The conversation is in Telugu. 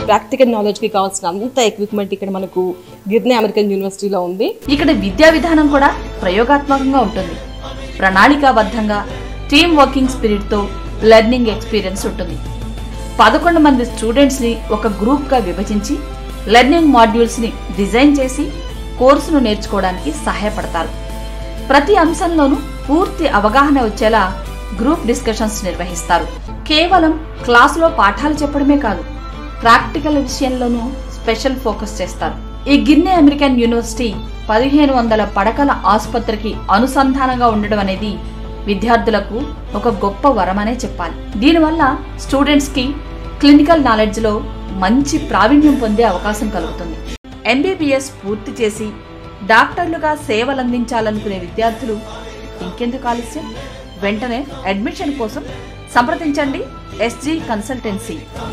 ప్రాక్టికల్ నాలెడ్జ్కి కావాల్సిన అంత ఎక్విప్మెంట్ ఇక్కడ మనకు గిర్నే అమెరికన్ యూనివర్సిటీలో ఉంది ఇక్కడ విద్యా విధానం కూడా ప్రయోగాత్మకంగా ఉంటుంది ప్రణాళికాబద్ధంగా టీమ్ వర్కింగ్ స్పిరిట్తో లెర్నింగ్ ఎక్స్పీరియన్స్ ఉంటుంది పదకొండు మంది స్టూడెంట్స్ని ఒక గ్రూప్గా విభజించి లెర్నింగ్ మాడ్యూల్స్ని డిజైన్ చేసి కోర్సును నేర్చుకోవడానికి సహాయపడతారు ప్రతి అంశంలోనూ పూర్తి అవగాహన వచ్చేలా గ్రూప్ డిస్కషన్స్ నిర్వహిస్తారు కేవలం క్లాసులో పాఠాలు చెప్పడమే కాదు ప్రాక్టికల్ విషయంలోనూ స్పెషల్ ఫోకస్ చేస్తారు ఈ గిన్నె అమెరికన్ యూనివర్సిటీ పదిహేను వందల పడకల ఆసుపత్రికి అనుసంధానంగా ఉండడం అనేది విద్యార్థులకు ఒక గొప్ప వరమనే చెప్పాలి దీనివల్ల స్టూడెంట్స్ కి క్లినికల్ నాలెడ్జ్ లో మంచి ప్రావీణ్యం పొందే అవకాశం కలుగుతుంది ఎంబీబీఎస్ పూర్తి చేసి డాక్టర్లుగా సేవలందించాలనుకునే విద్యార్థులు ఇంకెందుకు ఆలస్యం వెంటనే అడ్మిషన్ కోసం సంప్రదించండి ఎస్జీ కన్సల్టెన్సీ